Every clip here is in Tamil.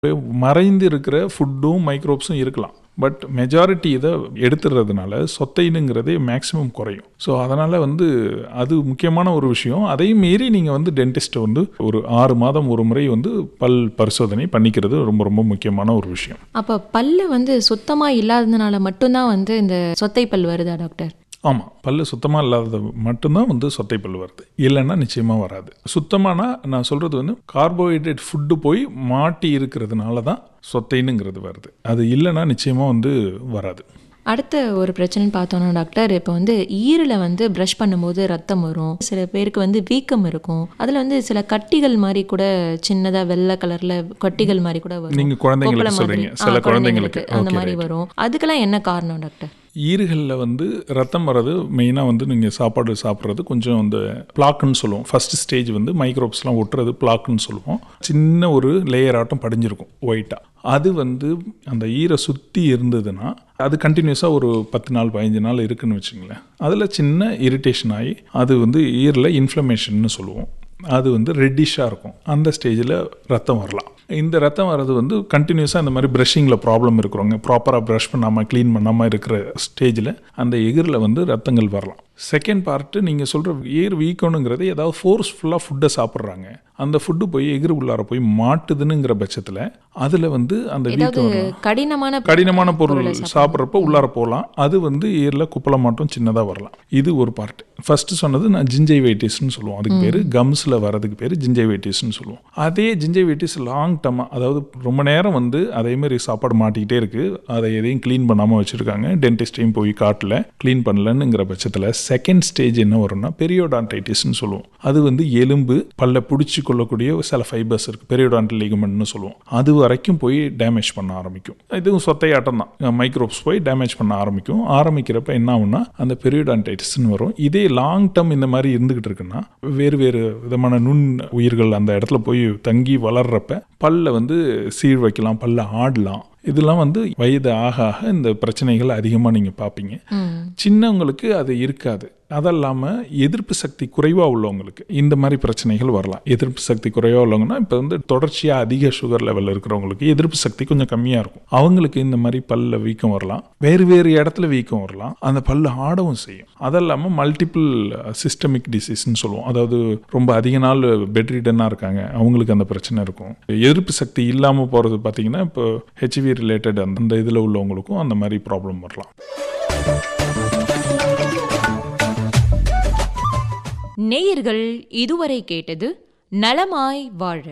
மறைந்து இருக்கிற ஃபுட்டும் மைக்ரோப்ஸும் இருக்கலாம் பட் மெஜாரிட்டி இதை எடுத்துடுறதுனால சொத்தைனுங்கிறதே மேக்ஸிமம் குறையும் ஸோ அதனால் வந்து அது முக்கியமான ஒரு விஷயம் அதையும் மீறி நீங்கள் வந்து டென்டிஸ்ட்டை வந்து ஒரு ஆறு மாதம் ஒரு முறை வந்து பல் பரிசோதனை பண்ணிக்கிறது ரொம்ப ரொம்ப முக்கியமான ஒரு விஷயம் அப்போ பல்லு வந்து சுத்தமாக இல்லாததுனால மட்டும்தான் வந்து இந்த சொத்தை பல் வருதா டாக்டர் ஆமாம் பல்லு சுத்தமாக இல்லாதது மட்டும்தான் வந்து சொத்தை பல் வருது இல்லைன்னா நிச்சயமாக வராது சுத்தமானா நான் சொல்கிறது வந்து கார்போஹைட்ரேட் ஃபுட்டு போய் மாட்டி இருக்கிறதுனால தான் சொத்தைனுங்கிறது வருது அது இல்லைன்னா நிச்சயமாக வந்து வராது அடுத்த ஒரு பிரச்சனைன்னு பார்த்தோன்னா டாக்டர் இப்போ வந்து ஈரில் வந்து ப்ரஷ் பண்ணும்போது ரத்தம் வரும் சில பேருக்கு வந்து வீக்கம் இருக்கும் அதில் வந்து சில கட்டிகள் மாதிரி கூட சின்னதாக வெள்ளை கலரில் கட்டிகள் மாதிரி கூட வரும் நீங்க குழந்தைங்களுக்கு கொப்பளம் மாதிரி. சொல்றீங்க. ஆ, சில குழந்தைங்களுக்கு. அந்த Okay, மாதிரி வரும் அதுக்கெல்லாம் என்ன காரணம் டாக்டர் ஈறுகளில் வந்து ரத்தம் வர்றது மெயினாக வந்து நீங்கள் சாப்பாடு சாப்பிட்றது கொஞ்சம் அந்த பிளாக்குன்னு சொல்லுவோம் ஃபர்ஸ்ட் ஸ்டேஜ் வந்து மைக்ரோப்ஸ்லாம் ஒட்டுறது பிளாக்குன்னு சொல்லுவோம் சின்ன ஒரு லேயர் ஆட்டம் படிஞ்சிருக்கும் ஒயிட்டாக அது வந்து அந்த ஈரை சுற்றி இருந்ததுன்னா அது கண்டினியூஸாக ஒரு பத்து நாள் பதினஞ்சு நாள் இருக்குன்னு வச்சுங்களேன் அதில் சின்ன இரிட்டேஷன் ஆகி அது வந்து ஈரில் இன்ஃப்ளமேஷன்னு சொல்லுவோம் அது வந்து ரெட்டிஷாக இருக்கும் அந்த ஸ்டேஜில் ரத்தம் வரலாம் இந்த ரத்தம் வர்றது வந்து கண்டினியூஸாக இந்த மாதிரி ப்ரஷிங்கில் ப்ராப்ளம் இருக்கிறவங்க ப்ராப்பராக ப்ரஷ் பண்ணாமல் க்ளீன் பண்ணாமல் இருக்கிற ஸ்டேஜில் அந்த எகிரில் வந்து ரத்தங்கள் வரலாம் செகண்ட் பார்ட்டு நீங்கள் சொல்கிற ஏர் வீக்கணுங்கிறது ஏதாவது ஃபோர்ஸ்ஃபுல்லாக ஃபுட்டை சாப்பிட்றாங்க அந்த ஃபுட்டு போய் எகிர் உள்ளார போய் மாட்டுதுன்னுங்கிற பட்சத்தில் அதில் வந்து அந்த ஏதாவது வீக்கம் வரலாம் கடினமான கடினமான பொருள் சாப்பிட்றப்ப உள்ளார போகலாம் அது வந்து ஈரில் குப்பலை மாட்டம் சின்னதாக வரலாம் இது ஒரு பார்ட் ஃபர்ஸ்ட் சொன்னது நான் ஜிஞ்சைவைட்டிஸ்னு சொல்லுவோம் அதுக்கு பேர் கம்ஸில் வரதுக்கு பேர் ஜிஞ்சைவைட்டிஸ்னு சொல்லுவோம் அதே ஜிஞ்சைவைட்டிஸ் லாங் டர்மாக அதாவது ரொம்ப நேரம் வந்து அதே மாதிரி சாப்பாடு மாட்டிக்கிட்டே இருக்கு அதை எதையும் க்ளீன் பண்ணாமல் வச்சுருக்காங்க டென்டிஸ்டையும் போய் காட்டல க்ளீன் பண்ணலன்னுங்கிற பட்சத்தில் செகண்ட் ஸ்டேஜ் என்ன வரும்னா பெரியோடான்டைட்டிஸ்னு சொல்லுவோம் அது வந்து எலும்பு பல்ல பிடிச்சி கொள்ளக்கூடிய சில ஃபைபர்ஸ் இருக்கு பெரியோடான்டல் லிகமெண்ட்னு சொல்லுவோம் அது வரைக்கும் போய் டேமேஜ் பண்ண ஆரம்பிக்கும் இதுவும் சொத்தையாட்டம் தான் மைக்ரோப்ஸ் போய் டேமேஜ் பண்ண ஆரம்பிக்கும் ஆரம்பிக்கிறப்ப என்ன ஆகும்னா அந்த பெரியோடான்டைட்டிஸ்னு வரும் இதே லாங் டேர்ம் இந்த மாதிரி இருந்துகிட்டு இருக்குன்னா வேறு வேறு விதமான நுண் உயிர்கள் அந்த இடத்துல போய் தங்கி வளர்றப்ப பல்ல வந்து சீழ் வைக்கலாம் பல்ல ஆடலாம் இதெல்லாம் வந்து வயது ஆக ஆக இந்த பிரச்சனைகள் அதிகமாக நீங்கள் பார்ப்பீங்க சின்னவங்களுக்கு அது இருக்காது அதல்லாமல் எதிர்ப்பு சக்தி குறைவாக உள்ளவங்களுக்கு இந்த மாதிரி பிரச்சனைகள் வரலாம் எதிர்ப்பு சக்தி குறைவாக உள்ளவங்கன்னா இப்போ வந்து தொடர்ச்சியாக அதிக சுகர் லெவலில் இருக்கிறவங்களுக்கு எதிர்ப்பு சக்தி கொஞ்சம் கம்மியாக இருக்கும் அவங்களுக்கு இந்த மாதிரி பல்ல வீக்கம் வரலாம் வேறு வேறு இடத்துல வீக்கம் வரலாம் அந்த பல்லு ஆடவும் செய்யும் அதல்லாமல் மல்டிபிள் சிஸ்டமிக் டிசீஸ்ன்னு சொல்லுவோம் அதாவது ரொம்ப அதிக நாள் பெட்ரிடனாக இருக்காங்க அவங்களுக்கு அந்த பிரச்சனை இருக்கும் எதிர்ப்பு சக்தி இல்லாமல் போகிறது பார்த்தீங்கன்னா இப்போ ஹெச்வி ரிலேட்டட் அந்த இதில் உள்ளவங்களுக்கும் அந்த மாதிரி ப்ராப்ளம் வரலாம் நேயர்கள் இதுவரை கேட்டது நலமாய் வாழ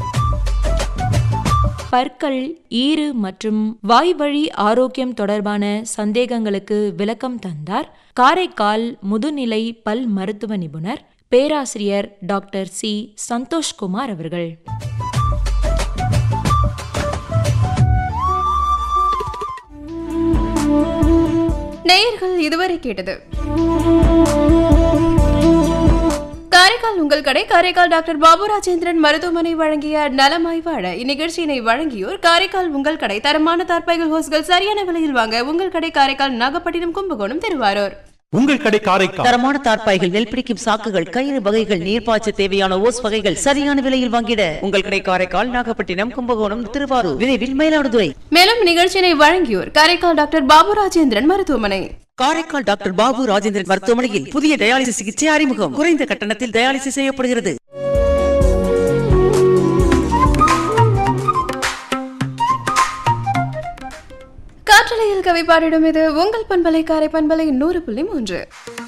பற்கள் ஈறு மற்றும் வாய்வழி ஆரோக்கியம் தொடர்பான சந்தேகங்களுக்கு விளக்கம் தந்தார் காரைக்கால் முதுநிலை பல் மருத்துவ நிபுணர் பேராசிரியர் டாக்டர் சி சந்தோஷ்குமார் அவர்கள் நேயர்கள் இதுவரை கேட்டது காரைக்கால் உங்கள் கடை காரைக்கால் டாக்டர் பாபு ராஜேந்திரன் மருத்துவமனை வழங்கிய நலமாய் வாழ இந்நிகழ்ச்சியினை வழங்கியோர் காரைக்கால் உங்கள் கடை தரமான தார்பாய்கள் ஹோஸ்கள் சரியான விலையில் வாங்க உங்கள் கடை காரைக்கால் நாகப்பட்டினம் கும்பகோணம் திருவாரூர் உங்கள் கடை காரைக்கால் தரமான தார்ப்பாய்கள் நெல் பிடிக்கும் சாக்குகள் கயிறு வகைகள் நீர்ப்பாய்ச்ச தேவையான ஓஸ் வகைகள் சரியான விலையில் வாங்கிட உங்கள் கடை காரைக்கால் நாகப்பட்டினம் கும்பகோணம் திருவாரூர் விரைவில் மயிலாடுதுறை மேலும் நிகழ்ச்சியினை வழங்கியோர் காரைக்கால் டாக்டர் பாபு ராஜேந்திரன் மருத்துவமனை காரைக்கால் டாக்டர் பாபு ராஜேந்திரன் மருத்துவமனையில் புதிய டயாலிசிஸ் சிகிச்சை அறிமுகம் குறைந்த கட்டணத்தில் டயாலிசிஸ் செய்யப்படுகிறது காற்றலையில் கவி பாடிடும் இது உங்கள் பண்பலை காரை பண்பலை நூறு புள்ளி மூன்று